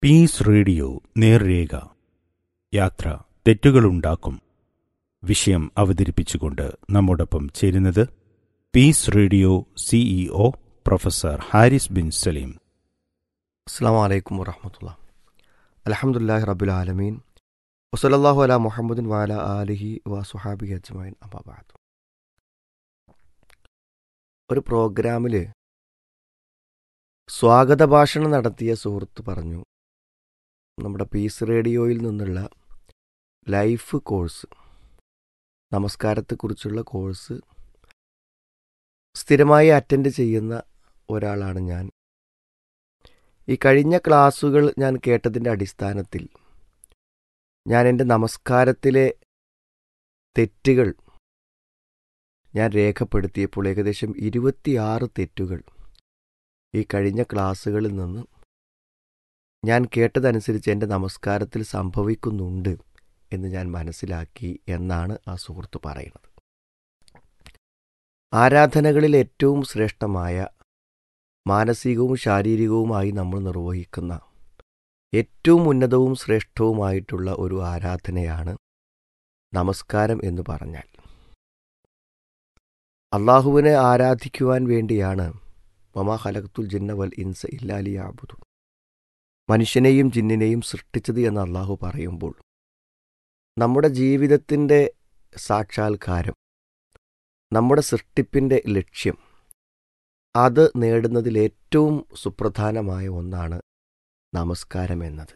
piece radio നേർരേഖ യാത്ര തെറ്റുകളുണ്ടാക്കും വിഷയം അവതരിപ്പിച്ചുകൊണ്ട് നമ്മോടൊപ്പം ചേരുന്നത് peace radio CEO professor Haris Bin Saleem അസ്സാം വലൈക്കും വറഹമത്തുള്ള അലഹമുല്ലാഹി റബുൽ ആലമീൻ വസലല്ലാഹു അല മുഹമ്മദിൻ വാല ആലിഹി വസുഹാബി അജ്മൈൻ അബാബാദ് ഒരു പ്രോഗ്രാമിൽ സ്വാഗത ഭാഷണം നടത്തിയ സുഹൃത്ത് പറഞ്ഞു നമ്മുടെ പീസ് റേഡിയോയിൽ നിന്നുള്ള ലൈഫ് കോഴ്സ് നമസ്കാരത്തെക്കുറിച്ചുള്ള കോഴ്സ് സ്ഥിരമായി അറ്റൻഡ് ചെയ്യുന്ന ഒരാളാണ് ഞാൻ ഈ കഴിഞ്ഞ ക്ലാസ്സുകൾ ഞാൻ കേട്ടതിൻ്റെ അടിസ്ഥാനത്തിൽ ഞാൻ എൻ്റെ നമസ്കാരത്തിലെ തെറ്റുകൾ ഞാൻ രേഖപ്പെടുത്തിയപ്പോൾ ഏകദേശം ഇരുപത്തിയാറ് തെറ്റുകൾ ഈ കഴിഞ്ഞ ക്ലാസ്സുകളിൽ നിന്ന് ഞാൻ കേട്ടതനുസരിച്ച് എൻ്റെ നമസ്കാരത്തിൽ സംഭവിക്കുന്നുണ്ട് എന്ന് ഞാൻ മനസ്സിലാക്കി എന്നാണ് ആ സുഹൃത്ത് പറയുന്നത് ആരാധനകളിൽ ഏറ്റവും ശ്രേഷ്ഠമായ മാനസികവും ശാരീരികവുമായി നമ്മൾ നിർവഹിക്കുന്ന ഏറ്റവും ഉന്നതവും ശ്രേഷ്ഠവുമായിട്ടുള്ള ഒരു ആരാധനയാണ് നമസ്കാരം എന്ന് പറഞ്ഞാൽ അള്ളാഹുവിനെ ആരാധിക്കുവാൻ വേണ്ടിയാണ് മമാ ഹലക്തുൽ ജിന്ന വൽ ഇൻസ ഇല്ലാലി ആബുദു മനുഷ്യനെയും ജിന്നിനെയും സൃഷ്ടിച്ചത് എന്ന് അള്ളാഹു പറയുമ്പോൾ നമ്മുടെ ജീവിതത്തിൻ്റെ സാക്ഷാത്കാരം നമ്മുടെ സൃഷ്ടിപ്പിൻ്റെ ലക്ഷ്യം അത് നേടുന്നതിൽ ഏറ്റവും സുപ്രധാനമായ ഒന്നാണ് നമസ്കാരം എന്നത്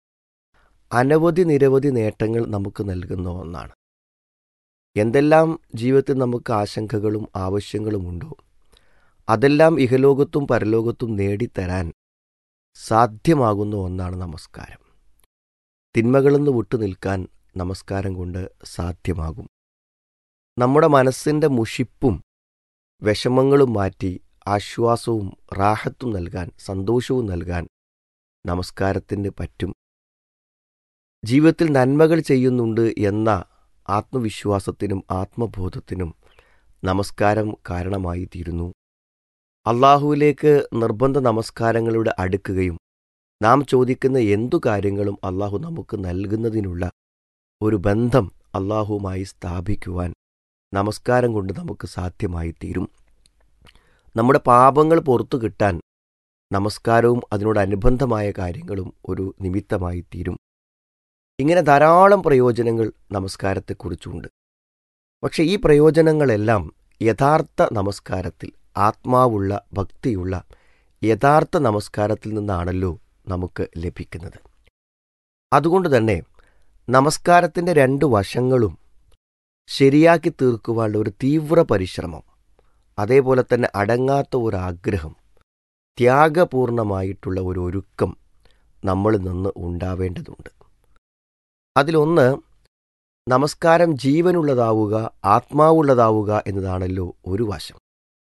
അനവധി നിരവധി നേട്ടങ്ങൾ നമുക്ക് നൽകുന്ന ഒന്നാണ് എന്തെല്ലാം ജീവിതത്തിൽ നമുക്ക് ആശങ്കകളും ആവശ്യങ്ങളുമുണ്ടോ അതെല്ലാം ഇഹലോകത്തും പരലോകത്തും നേടിത്തരാൻ സാധ്യമാകുന്ന ഒന്നാണ് നമസ്കാരം തിന്മകളിൽ നിന്ന് വിട്ടു നിൽക്കാൻ നമസ്കാരം കൊണ്ട് സാധ്യമാകും നമ്മുടെ മനസ്സിൻ്റെ മുഷിപ്പും വിഷമങ്ങളും മാറ്റി ആശ്വാസവും റാഹത്തും നൽകാൻ സന്തോഷവും നൽകാൻ നമസ്കാരത്തിന് പറ്റും ജീവിതത്തിൽ നന്മകൾ ചെയ്യുന്നുണ്ട് എന്ന ആത്മവിശ്വാസത്തിനും ആത്മബോധത്തിനും നമസ്കാരം കാരണമായി തീരുന്നു അള്ളാഹുവിലേക്ക് നിർബന്ധ നമസ്കാരങ്ങളുടെ അടുക്കുകയും നാം ചോദിക്കുന്ന എന്തു കാര്യങ്ങളും അള്ളാഹു നമുക്ക് നൽകുന്നതിനുള്ള ഒരു ബന്ധം അള്ളാഹുവുമായി സ്ഥാപിക്കുവാൻ നമസ്കാരം കൊണ്ട് നമുക്ക് സാധ്യമായി തീരും നമ്മുടെ പാപങ്ങൾ പുറത്തു കിട്ടാൻ നമസ്കാരവും അതിനോടനുബന്ധമായ കാര്യങ്ങളും ഒരു നിമിത്തമായി തീരും ഇങ്ങനെ ധാരാളം പ്രയോജനങ്ങൾ നമസ്കാരത്തെക്കുറിച്ചുണ്ട് പക്ഷെ ഈ പ്രയോജനങ്ങളെല്ലാം യഥാർത്ഥ നമസ്കാരത്തിൽ ആത്മാവുള്ള ഭക്തിയുള്ള യഥാർത്ഥ നമസ്കാരത്തിൽ നിന്നാണല്ലോ നമുക്ക് ലഭിക്കുന്നത് അതുകൊണ്ട് തന്നെ നമസ്കാരത്തിൻ്റെ രണ്ട് വശങ്ങളും ശരിയാക്കി തീർക്കുവാനുള്ള ഒരു തീവ്ര പരിശ്രമം അതേപോലെ തന്നെ അടങ്ങാത്ത ഒരു ആഗ്രഹം ത്യാഗപൂർണമായിട്ടുള്ള ഒരു ഒരുക്കം നമ്മളിൽ നിന്ന് ഉണ്ടാവേണ്ടതുണ്ട് അതിലൊന്ന് നമസ്കാരം ജീവനുള്ളതാവുക ആത്മാവുള്ളതാവുക എന്നതാണല്ലോ ഒരു വശം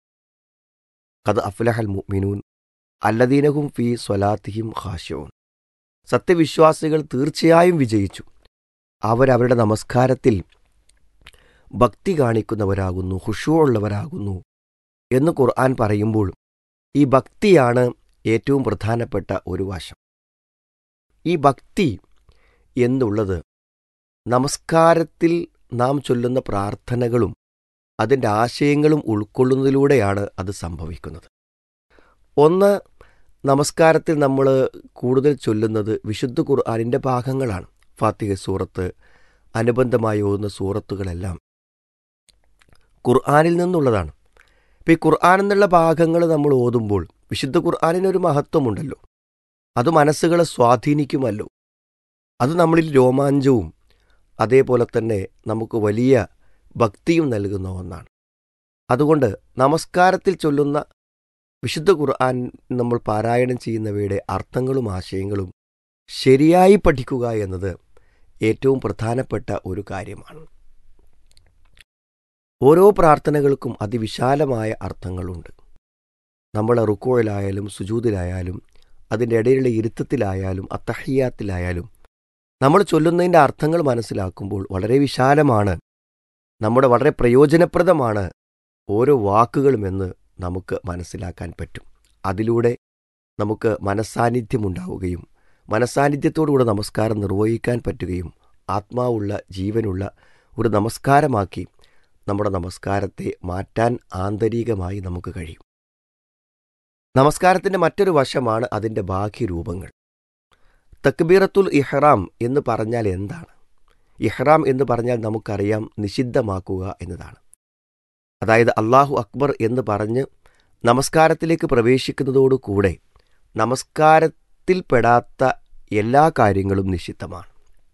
കത് അഫ്ലഹൽ മുഅ്മിനൂൻ അല്ലദീനഹും ഫി സ്വലാത്തിഹിം ഹാഷ്യവും സത്യവിശ്വാസികൾ തീർച്ചയായും വിജയിച്ചു അവരവരുടെ നമസ്കാരത്തിൽ ഭക്തി കാണിക്കുന്നവരാകുന്നു ഹുഷുവുള്ളവരാകുന്നു എന്ന് ഖുർആൻ പറയുമ്പോൾ ഈ ഭക്തിയാണ് ഏറ്റവും പ്രധാനപ്പെട്ട ഒരു വശം ഈ ഭക്തി എന്നുള്ളത് നമസ്കാരത്തിൽ നാം ചൊല്ലുന്ന പ്രാർത്ഥനകളും അതിൻ്റെ ആശയങ്ങളും ഉൾക്കൊള്ളുന്നതിലൂടെയാണ് അത് സംഭവിക്കുന്നത് ഒന്ന് നമസ്കാരത്തിൽ നമ്മൾ കൂടുതൽ ചൊല്ലുന്നത് വിശുദ്ധ ഖുർആാനിൻ്റെ ഭാഗങ്ങളാണ് ഫാത്തിഹ സൂറത്ത് അനുബന്ധമായി ഓതുന്ന സൂറത്തുകളെല്ലാം ഖുർആാനിൽ നിന്നുള്ളതാണ് ഇപ്പം ഈ ഖുർആൻ എന്നുള്ള ഭാഗങ്ങൾ നമ്മൾ ഓതുമ്പോൾ വിശുദ്ധ ഖുർആാനിനൊരു മഹത്വമുണ്ടല്ലോ അത് മനസ്സുകളെ സ്വാധീനിക്കുമല്ലോ അത് നമ്മളിൽ രോമാഞ്ചവും അതേപോലെ തന്നെ നമുക്ക് വലിയ ഭക്തിയും നൽകുന്ന ഒന്നാണ് അതുകൊണ്ട് നമസ്കാരത്തിൽ ചൊല്ലുന്ന വിശുദ്ധ ഖുർആൻ നമ്മൾ പാരായണം ചെയ്യുന്നവയുടെ അർത്ഥങ്ങളും ആശയങ്ങളും ശരിയായി പഠിക്കുക എന്നത് ഏറ്റവും പ്രധാനപ്പെട്ട ഒരു കാര്യമാണ് ഓരോ പ്രാർത്ഥനകൾക്കും അതിവിശാലമായ അർത്ഥങ്ങളുണ്ട് നമ്മൾ റുക്കോയിലായാലും സുജൂതിലായാലും അതിൻ്റെ ഇടയിലുള്ള ഇരുത്തത്തിലായാലും അത്തഹയ്യാത്തിലായാലും നമ്മൾ ചൊല്ലുന്നതിൻ്റെ അർത്ഥങ്ങൾ മനസ്സിലാക്കുമ്പോൾ വളരെ വിശാലമാണ് നമ്മുടെ വളരെ പ്രയോജനപ്രദമാണ് ഓരോ വാക്കുകളുമെന്ന് നമുക്ക് മനസ്സിലാക്കാൻ പറ്റും അതിലൂടെ നമുക്ക് മനസ്സാന്നിധ്യമുണ്ടാവുകയും മനസാന്നിധ്യത്തോടുകൂടെ നമസ്കാരം നിർവഹിക്കാൻ പറ്റുകയും ആത്മാവുള്ള ജീവനുള്ള ഒരു നമസ്കാരമാക്കി നമ്മുടെ നമസ്കാരത്തെ മാറ്റാൻ ആന്തരികമായി നമുക്ക് കഴിയും നമസ്കാരത്തിൻ്റെ മറ്റൊരു വശമാണ് അതിൻ്റെ ബാഹ്യരൂപങ്ങൾ തക്ബീറത്തുൽ ഇഹ്റാം എന്ന് പറഞ്ഞാൽ എന്താണ് ഇഹ്റാം എന്ന് പറഞ്ഞാൽ നമുക്കറിയാം നിഷിദ്ധമാക്കുക എന്നതാണ് അതായത് അള്ളാഹു അക്ബർ എന്ന് പറഞ്ഞ് നമസ്കാരത്തിലേക്ക് പ്രവേശിക്കുന്നതോടുകൂടെ നമസ്കാരത്തിൽ പെടാത്ത എല്ലാ കാര്യങ്ങളും നിഷിദ്ധമാണ്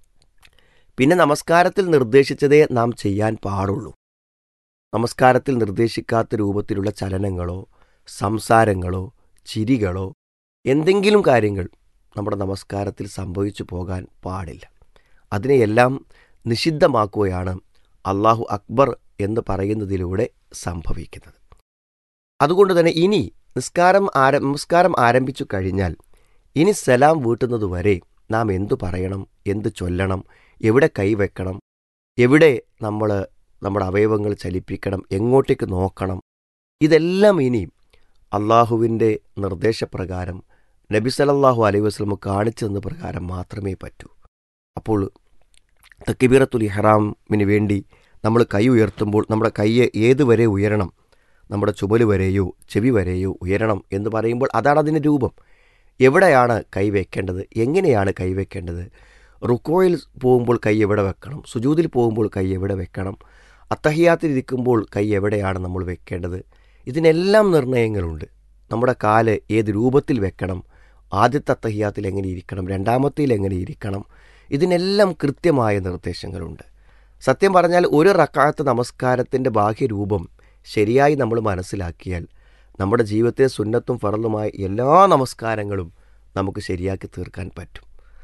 പിന്നെ നമസ്കാരത്തിൽ നിർദ്ദേശിച്ചതേ നാം ചെയ്യാൻ പാടുള്ളൂ നമസ്കാരത്തിൽ നിർദ്ദേശിക്കാത്ത രൂപത്തിലുള്ള ചലനങ്ങളോ സംസാരങ്ങളോ ചിരികളോ എന്തെങ്കിലും കാര്യങ്ങൾ നമ്മുടെ നമസ്കാരത്തിൽ സംഭവിച്ചു പോകാൻ പാടില്ല അതിനെയെല്ലാം നിഷിദ്ധമാക്കുകയാണ് അള്ളാഹു അക്ബർ എന്ന് പറയുന്നതിലൂടെ സംഭവിക്കുന്നത് അതുകൊണ്ട് തന്നെ ഇനി നിസ്കാരം ആര നമസ്കാരം ആരംഭിച്ചു കഴിഞ്ഞാൽ ഇനി സലാം വീട്ടുന്നതുവരെ നാം എന്തു പറയണം എന്ത് ചൊല്ലണം എവിടെ കൈവെക്കണം എവിടെ നമ്മൾ നമ്മുടെ അവയവങ്ങൾ ചലിപ്പിക്കണം എങ്ങോട്ടേക്ക് നോക്കണം ഇതെല്ലാം ഇനി അള്ളാഹുവിൻ്റെ നിർദ്ദേശപ്രകാരം നബി സലല്ലാഹു അലൈഹി വസ്ലം കാണിച്ചു തന്ന പ്രകാരം മാത്രമേ പറ്റൂ അപ്പോൾ തക്കിബീറത്തുൽ ഇഹ്റാമിന് വേണ്ടി നമ്മൾ കൈ ഉയർത്തുമ്പോൾ നമ്മുടെ കൈ ഏതുവരെ ഉയരണം നമ്മുടെ ചുമല് വരെയോ ചെവി വരെയോ ഉയരണം എന്ന് പറയുമ്പോൾ അതാണ് അതിൻ്റെ രൂപം എവിടെയാണ് കൈ വെക്കേണ്ടത് എങ്ങനെയാണ് കൈ വെക്കേണ്ടത് റുക്കോയിൽ പോകുമ്പോൾ കൈ എവിടെ വെക്കണം സുജൂതിൽ പോകുമ്പോൾ കൈ എവിടെ വെക്കണം അത്തഹിയാത്തിലിരിക്കുമ്പോൾ കൈ എവിടെയാണ് നമ്മൾ വെക്കേണ്ടത് ഇതിനെല്ലാം നിർണ്ണയങ്ങളുണ്ട് നമ്മുടെ കാല് ഏത് രൂപത്തിൽ വെക്കണം ആദ്യത്തെ അത്തഹിയാത്തിൽ എങ്ങനെ ഇരിക്കണം രണ്ടാമത്തേൽ എങ്ങനെ ഇരിക്കണം ഇതിനെല്ലാം കൃത്യമായ നിർദ്ദേശങ്ങളുണ്ട് സത്യം പറഞ്ഞാൽ ഒരു റക്കാത്ത് നമസ്കാരത്തിൻ്റെ ബാഹ്യരൂപം ശരിയായി നമ്മൾ മനസ്സിലാക്കിയാൽ നമ്മുടെ ജീവിതത്തെ സുന്നത്തും ഫറലുമായ എല്ലാ നമസ്കാരങ്ങളും നമുക്ക് ശരിയാക്കി തീർക്കാൻ പറ്റും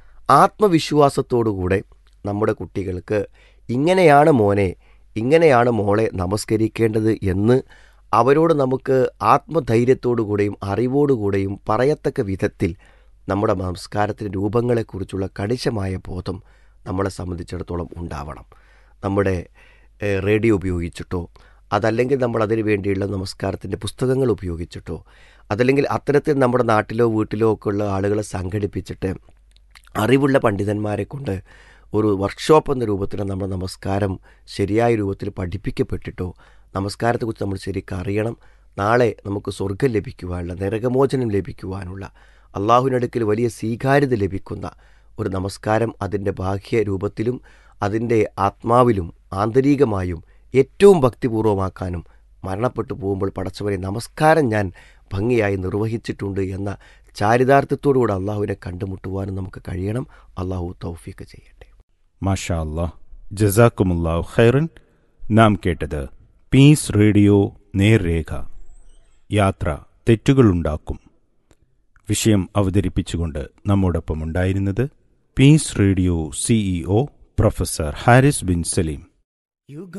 ആത്മവിശ്വാസത്തോടുകൂടെ നമ്മുടെ കുട്ടികൾക്ക് ഇങ്ങനെയാണ് മോനെ ഇങ്ങനെയാണ് മോളെ നമസ്കരിക്കേണ്ടത് എന്ന് അവരോട് നമുക്ക് ആത്മധൈര്യത്തോടുകൂടെയും അറിവോടുകൂടെയും പറയത്തക്ക വിധത്തിൽ നമ്മുടെ നമസ്കാരത്തിൻ്റെ രൂപങ്ങളെക്കുറിച്ചുള്ള കണിശമായ ബോധം നമ്മളെ സംബന്ധിച്ചിടത്തോളം ഉണ്ടാവണം നമ്മുടെ റേഡിയോ ഉപയോഗിച്ചിട്ടോ അതല്ലെങ്കിൽ നമ്മൾ അതിനു വേണ്ടിയുള്ള നമസ്കാരത്തിൻ്റെ പുസ്തകങ്ങൾ ഉപയോഗിച്ചിട്ടോ അതല്ലെങ്കിൽ അത്തരത്തിൽ നമ്മുടെ നാട്ടിലോ വീട്ടിലോ ഒക്കെ ഉള്ള ആളുകളെ സംഘടിപ്പിച്ചിട്ട് അറിവുള്ള പണ്ഡിതന്മാരെ കൊണ്ട് ഒരു വർക്ക്ഷോപ്പ് എന്ന രൂപത്തിൽ നമ്മുടെ നമസ്കാരം ശരിയായ രൂപത്തിൽ പഠിപ്പിക്കപ്പെട്ടിട്ടോ നമസ്കാരത്തെക്കുറിച്ച് നമ്മൾ ശരിക്കും അറിയണം നാളെ നമുക്ക് സ്വർഗം ലഭിക്കുവാനുള്ള നരകമോചനം ലഭിക്കുവാനുള്ള അള്ളാഹുവിനടുക്കൽ വലിയ സ്വീകാര്യത ലഭിക്കുന്ന ഒരു നമസ്കാരം അതിൻ്റെ ബാഹ്യ രൂപത്തിലും അതിൻ്റെ ആത്മാവിലും ആന്തരികമായും ഏറ്റവും ഭക്തിപൂർവമാക്കാനും മരണപ്പെട്ടു പോകുമ്പോൾ പടച്ചവരെ നമസ്കാരം ഞാൻ ഭംഗിയായി നിർവഹിച്ചിട്ടുണ്ട് എന്ന ചാരിതാർത്ഥ്യത്തോടുകൂടെ അള്ളാഹുവിനെ കണ്ടുമുട്ടുവാനും നമുക്ക് കഴിയണം അള്ളാഹു തൗഫീക്ക് ചെയ്യട്ടെ മാഷാ അല്ലാ ജസാക്കുമുല്ലാഹു ഖൈറൻ നാം കേട്ടത് പീസ് റേഡിയോ നേർരേഖ യാത്ര തെറ്റുകളുണ്ടാക്കും വിഷയം അവതരിപ്പിച്ചുകൊണ്ട് നമ്മോടൊപ്പം ഉണ്ടായിരുന്നത് peace radio CEO professor Haris Bin Saleem